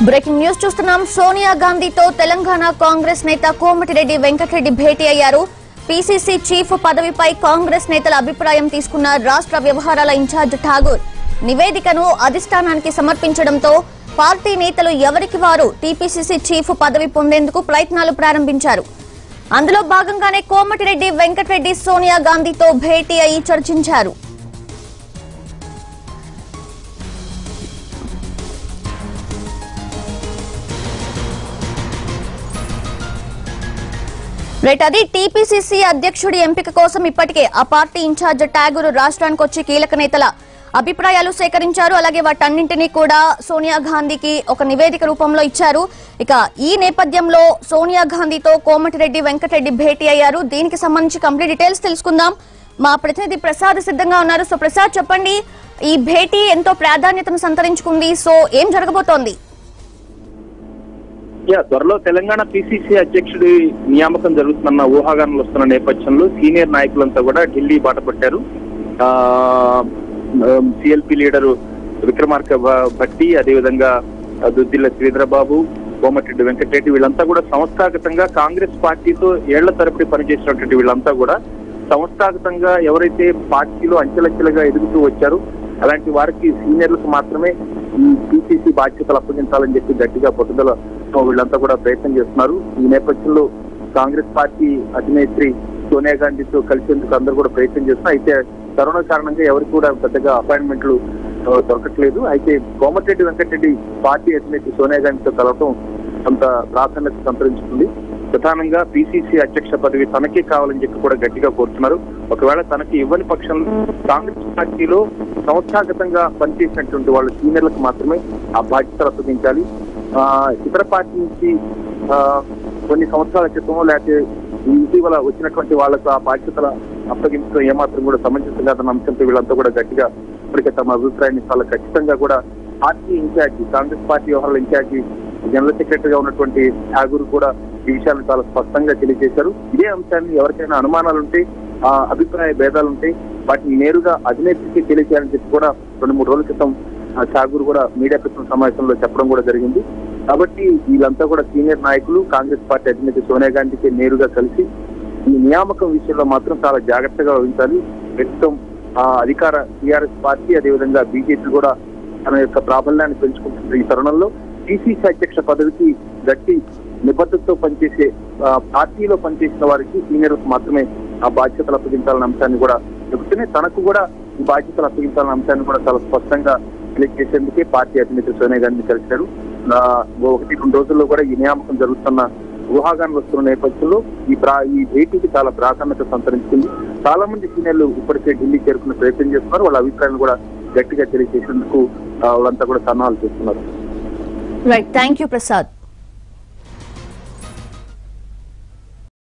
breaking news చూస్తున్నాం సోనియా గాంధీతో తెలంగాణ కాంగ్రెస్ నేత కోమటిరెడ్డి వెంకటరెడ్డి భేటీ అయ్యారు పీసీసీ చీఫ్ పదవిపై కాంగ్రెస్ నేతల అభిప్రాయం తీసుకున్న రాష్ట్ర వ్యవహారాల ఇన్ఛార్జ్ ఠాగూర్ నివేదికను అధిష్టానానికి సమర్పించడంతో పార్టీ నేతలు ఎవరికి వారు టీపీసీసీ చీఫ్ పదవి పొందేందుకు ప్రయత్నాలు ప్రారంభించారు అందులో భాగంగానే కోమటిరెడ్డి వెంకటరెడ్డి సోనియా గాంధీతో భేటీ అయి చర్చించారు రైట్ అది టీపీసీసీ అధ్యక్షుడి ఎంపిక కోసం ఇప్పటికే ఆ పార్టీ ఇన్ఛార్జ్ ట్యాగూర్ రాష్ట్రానికి వచ్చి కీలక నేతల అభిప్రాయాలు సేకరించారు అలాగే వాటన్నింటినీ కూడా సోనియా గాంధీకి ఒక నివేదిక రూపంలో ఇచ్చారు ఇక ఈ నేపథ్యంలో సోనియా గాంధీతో కోమటిరెడ్డి వెంకటరెడ్డి భేటీ అయ్యారు దీనికి సంబంధించి కంప్లీట్ డీటెయిల్స్ తెలుసుకుందాం మా ప్రతినిధి ప్రసాద్ సిద్ధంగా ఉన్నారు సో ప్రసాద్ చెప్పండి ఈ భేటీ ఎంతో ప్రాధాన్యతను సంతరించుకుంది సో ఏం జరగబోతోంది యా త్వరలో తెలంగాణ పిసిసి అధ్యక్షుడి నియామకం జరుగుతున్న ఊహాగానాలు వస్తున్న నేపథ్యంలో సీనియర్ నాయకులంతా కూడా ఢిల్లీ బాట పట్టారు సిఎల్పి లీడరు విక్రమార్క భ- భట్టి అదేవిధంగా ఆ, దుద్దిల్ల శ్రీధరబాబు కోమటిరెడ్డి వెంకటరెడ్డి వీళ్ళంతా కూడా సంస్థాగతంగా కాంగ్రెస్ పార్టీతో ఏళ్ల తరబడి పనిచేసినటువంటి వీళ్ళంతా కూడా సంస్థాగతంగా ఎవరైతే పార్టీలో అంచెలంచెలుగా ఎదుగుతూ వచ్చారో అలాంటి వారికి సీనియర్లకు మాత్రమే ఈ పిసిసి బాధ్యతలు అప్పగించాలని చెప్పి గట్టిగా పట్టుదల వీళ్ళంతా కూడా ప్రయత్నం చేస్తున్నారు ఈ నేపథ్యంలో కాంగ్రెస్ పార్టీ అధినేత్రి సోనియా గాంధీతో కలిసేందుకు అందరూ కూడా ప్రయత్నం చేస్తున్నారు అయితే కరోనా కారణంగా ఎవరికి కూడా పెద్దగా అపాయింట్మెంట్లు ఆ, దొరకట్లేదు అయితే కోమటిరెడ్డి వెంకటరెడ్డి పార్టీ అధినేత్రి సోనియా గాంధీతో కలవటం కొంత ప్రాధాన్యత సంతరించుకుంది ప్రధానంగా పిసిసి అధ్యక్ష పదవి తనకే కావాలని చెప్పి కూడా గట్టిగా కోరుతున్నారు ఒకవేళ తనకి ఇవ్వని పక్షంలో కాంగ్రెస్ పార్టీలో సంస్థాగతంగా పనిచేసినటువంటి వాళ్ళ సీనియర్లకు మాత్రమే ఆ బాధ్యతలు అప్పగించాలి ఆ, ఇతర పార్టీ నుంచి ఆ, కొన్ని సంవత్సరాల క్రితం లేకపోతే ఇటీవల వచ్చినటువంటి వాళ్ళకు ఆ బాధ్యతల అప్పగించడం ఏమాత్రం కూడా సమంజసం కాదన్న అంశంతో వీళ్ళంతా కూడా గట్టిగా ఇప్పటికే తమ అభిప్రాయాన్ని చాలా ఖచ్చితంగా కూడా పార్టీ ఇన్ఛార్జి కాంగ్రెస్ పార్టీ వ్యవహారాల ఇన్ఛార్జి జనరల్ సెక్రటరీగా ఉన్నటువంటి ఠాగూర్ కూడా ఈ విషయాన్ని చాలా స్పష్టంగా తెలియజేశారు ఇదే అంశాన్ని ఎవరికైనా అనుమానాలుంటే ఆ అభిప్రాయ భేదాలుంటే వాటిని నేరుగా అధినేత్రికి తెలియజేయాలని చెప్పి కూడా రెండు మూడు రోజుల క్రితం ఆ ఠాగూర్ కూడా మీడియా ప్రతినిధుల సమావేశంలో చెప్పడం కూడా జరిగింది కాబట్టి వీళ్ళంతా కూడా సీనియర్ నాయకులు కాంగ్రెస్ పార్టీ అధినేత సోనియా గాంధీకి నేరుగా కలిసి ఈ నియామకం విషయంలో మాత్రం చాలా జాగ్రత్తగా వహించాలి ప్రస్తుతం ఆ అధికార టీఆర్ఎస్ పార్టీ అదేవిధంగా బీజేపీ కూడా తన యొక్క ప్రాబల్యాన్ని పెంచుకుంటున్న ఈ తరుణంలో పిసిసి అధ్యక్ష పదవికి గట్టి నిబద్ధతతో పనిచేసే ఆ, పార్టీలో పనిచేసిన వారికి సీనియర్లకు మాత్రమే ఆ బాధ్యతలు అప్పగించాలన్న అంశాన్ని కూడా చెబుతూనే తనకు కూడా ఈ బాధ్యతలు అప్పగించాలన్న అంశాన్ని కూడా చాలా స్పష్టంగా తెలియజేసేందుకే పార్టీ అధినేత సోనియా గాంధీ కలిశారు ఆ, ఒకటి రెండు రోజుల్లో కూడా ఈ నియామకం జరుగుతున్న ఊహాగానాలు వస్తున్న నేపథ్యంలో ఈ ప్రా ఈ భేటీకి చాలా ప్రాధాన్యత సంతరించుకుంది చాలా మంది సీనియర్లు ఇప్పటికే ఢిల్లీ చేరుకునే ప్రయత్నం చేస్తున్నారు వాళ్ళ అభిప్రాయాలు కూడా గట్టిగా తెలియజేసేందుకు ఆ, వాళ్ళంతా కూడా సన్నాహాలు చేస్తున్నారు రైట్ థ్యాంక్ యూ ప్రసాద్